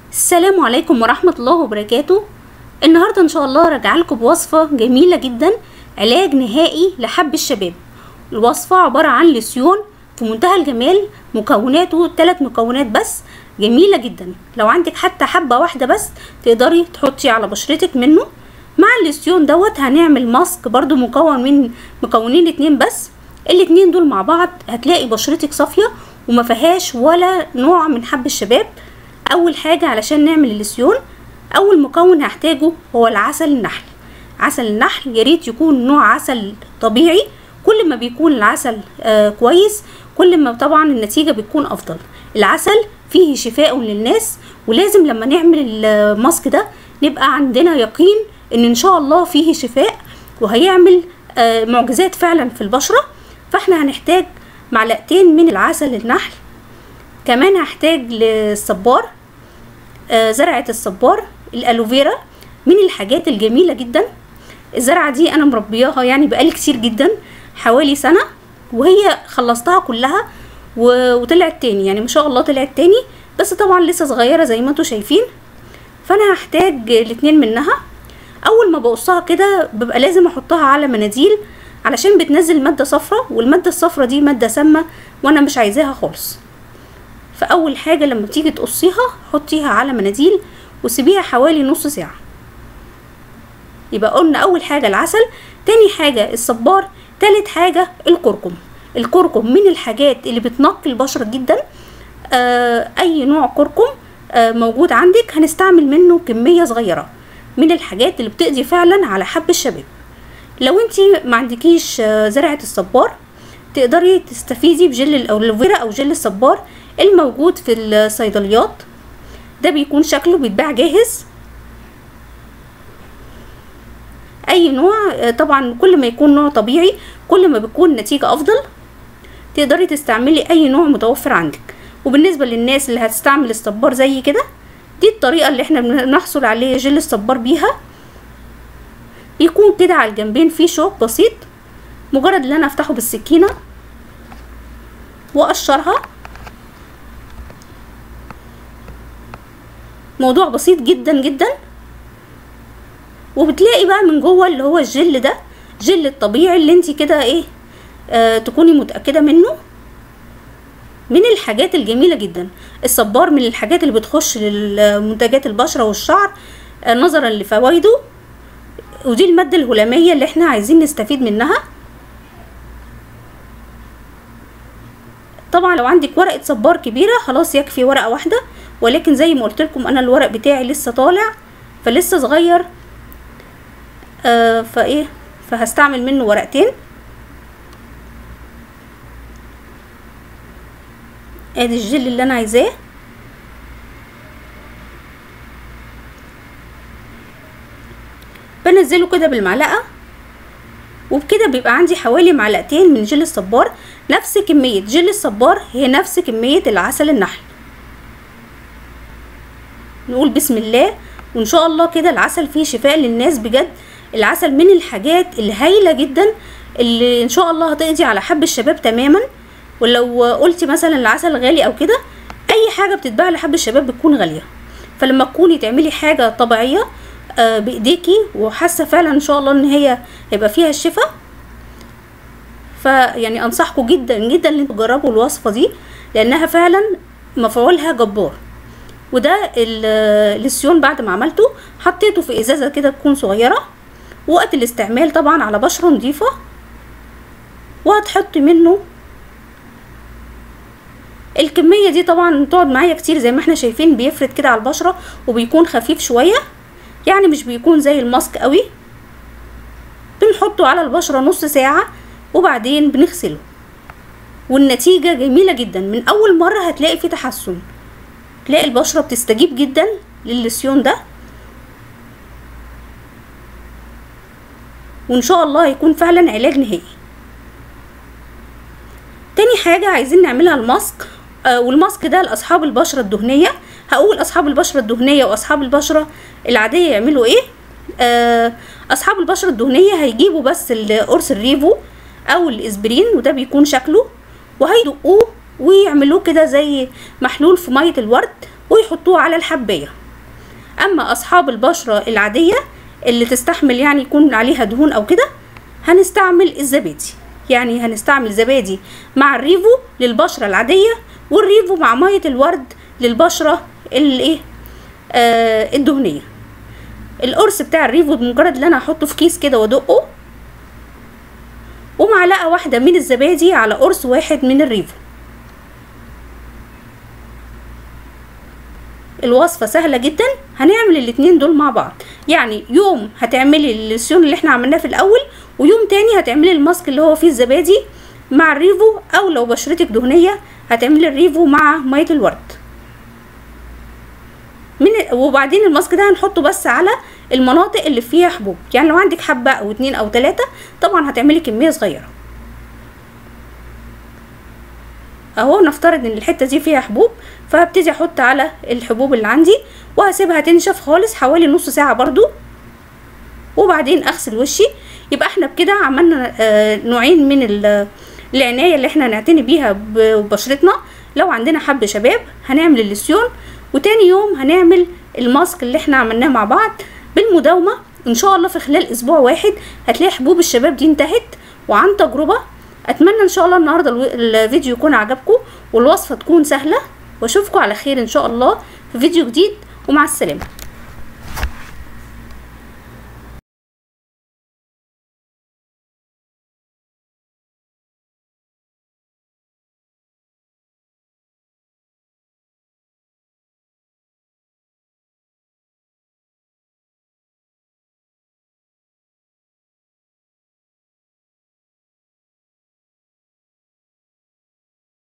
السلام عليكم ورحمة الله وبركاته النهاردة ان شاء الله راجعه لكم بوصفة جميلة جدا علاج نهائي لحب الشباب الوصفة عبارة عن لسيون في منتهى الجمال مكوناته ثلاث مكونات بس جميلة جدا لو عندك حتى حبة واحدة بس تقدري تحطي على بشرتك منه مع اللسيون دوت هنعمل ماسك برضو مكون من مكونين اتنين بس الاتنين دول مع بعض هتلاقي بشرتك صافية وما فيهاش ولا نوع من حب الشباب اول حاجة علشان نعمل اللسيون اول مكون هحتاجه هو العسل النحل عسل النحل ياريت يكون نوع عسل طبيعي كل ما بيكون العسل آه كويس كل ما طبعا النتيجة بتكون افضل العسل فيه شفاء للناس ولازم لما نعمل الماسك ده نبقى عندنا يقين ان ان شاء الله فيه شفاء وهيعمل آه معجزات فعلا في البشرة فاحنا هنحتاج معلقتين من العسل النحل كمان هحتاج للصبار آه زرعة الصبار الالوفيرا من الحاجات الجميلة جدا الزرعة دي انا مربياها يعني بقالي كتير جدا حوالي سنة وهي خلصتها كلها وطلعت تاني يعني ما شاء الله طلعت تاني بس طبعا لسه صغيرة زي ما انتوا شايفين فانا هحتاج الاتنين منها اول ما بقصها كده ببقى لازم احطها على مناديل علشان بتنزل مادة صفرة والمادة الصفرة دي مادة سامة وانا مش عايزاها خالص فاول حاجة لما تيجي تقصيها حطيها على مناديل وسيبيها حوالي نص ساعة يبقى قلنا اول حاجة العسل تاني حاجة الصبار تالت حاجة الكركم الكركم من الحاجات اللي بتنقي البشرة جدا آه اي نوع كركم آه موجود عندك هنستعمل منه كمية صغيرة من الحاجات اللي بتقضي فعلا على حب الشباب لو انت ما عندكيش آه زرعة الصبار تقدري تستفيدي بجل الالوفيرا او جل الصبار الموجود في الصيدليات ده بيكون شكله بيتباع جاهز اي نوع طبعا كل ما يكون نوع طبيعي كل ما بيكون نتيجة افضل تقدري تستعملي اي نوع متوفر عندك وبالنسبة للناس اللي هتستعمل الصبار زي كده دي الطريقة اللي احنا بنحصل عليه جل الصبار بيها يكون كده على الجنبين فيه شوك بسيط مجرد ان انا افتحه بالسكينة واقشرها موضوع بسيط جدا جدا وبتلاقي بقى من جوه اللي هو الجل ده جل الطبيعي اللي انت كده ايه آه تكوني متأكدة منه من الحاجات الجميلة جدا الصبار من الحاجات اللي بتخش لمنتجات البشرة والشعر آه نظرا لفوائده ودي المادة الهلامية اللي احنا عايزين نستفيد منها طبعا لو عندك ورقة صبار كبيرة خلاص يكفي ورقة واحدة ولكن زي ما قلت لكم انا الورق بتاعي لسه طالع فلسه صغير آه فايه فهستعمل منه ورقتين ادي الجل اللي انا عايزاه بنزله كده بالمعلقه وبكده بيبقى عندي حوالي معلقتين من جل الصبار نفس كمية جل الصبار هي نفس كمية العسل النحل نقول بسم الله وان شاء الله كده العسل فيه شفاء للناس بجد العسل من الحاجات اللي هايلة جدا اللي ان شاء الله هتقضي على حب الشباب تماما ولو قلتي مثلا العسل غالي او كده اي حاجة بتتباع لحب الشباب بتكون غالية فلما تكوني تعملي حاجة طبيعية آه بايديكي وحاسه فعلا ان شاء الله ان هي هيبقى فيها الشفاء فيعني انصحكم جدا جدا ان انتوا تجربوا الوصفه دي لانها فعلا مفعولها جبار وده اللسيون بعد ما عملته حطيته في ازازه كده تكون صغيره وقت الاستعمال طبعا على بشره نظيفه وهتحطي منه الكميه دي طبعا تقعد معايا كتير زي ما احنا شايفين بيفرد كده على البشره وبيكون خفيف شويه يعني مش بيكون زي الماسك قوي بنحطه على البشرة نص ساعة وبعدين بنغسله والنتيجة جميلة جدا من أول مرة هتلاقي فيه تحسن تلاقي البشرة بتستجيب جدا للسيون ده وإن شاء الله هيكون فعلا علاج نهائي تاني حاجة عايزين نعملها الماسك آه والماسك ده لأصحاب البشرة الدهنية هقول اصحاب البشره الدهنيه واصحاب البشره العاديه يعملوا ايه آه اصحاب البشره الدهنيه هيجيبوا بس القرص الريفو او الاسبرين وده بيكون شكله وهيدقوه ويعملوه كده زي محلول في ميه الورد ويحطوه على الحبايه اما اصحاب البشره العاديه اللي تستحمل يعني يكون عليها دهون او كده هنستعمل الزبادي يعني هنستعمل زبادي مع الريفو للبشره العاديه والريفو مع ميه الورد للبشره الايه آه الدهنيه القرص بتاع الريفو بمجرد ان انا هحطه في كيس كده وادقه ومعلقه واحده من الزبادي على قرص واحد من الريفو الوصفه سهله جدا هنعمل الاتنين دول مع بعض يعني يوم هتعملي اللسيون اللي احنا عملناه في الاول ويوم تاني هتعملي الماسك اللي هو فيه الزبادي مع الريفو او لو بشرتك دهنيه هتعملي الريفو مع ميه الورد من وبعدين الماسك ده هنحطه بس على المناطق اللي فيها حبوب يعني لو عندك حبه او اتنين او تلاته طبعا هتعملي كميه صغيره اهو نفترض ان الحته دي فيها حبوب فهبتدي احط على الحبوب اللي عندي وهسيبها تنشف خالص حوالي نص ساعه برضو وبعدين اغسل وشي يبقى احنا بكده عملنا آه نوعين من العنايه اللي احنا هنعتني بيها ببشرتنا لو عندنا حب شباب هنعمل اللسيون وتاني يوم هنعمل الماسك اللي احنا عملناه مع بعض بالمداومه ان شاء الله في خلال اسبوع واحد هتلاقي حبوب الشباب دي انتهت وعن تجربه اتمنى ان شاء الله النهارده الفيديو يكون عجبكم والوصفه تكون سهله واشوفكم على خير ان شاء الله في فيديو جديد ومع السلامه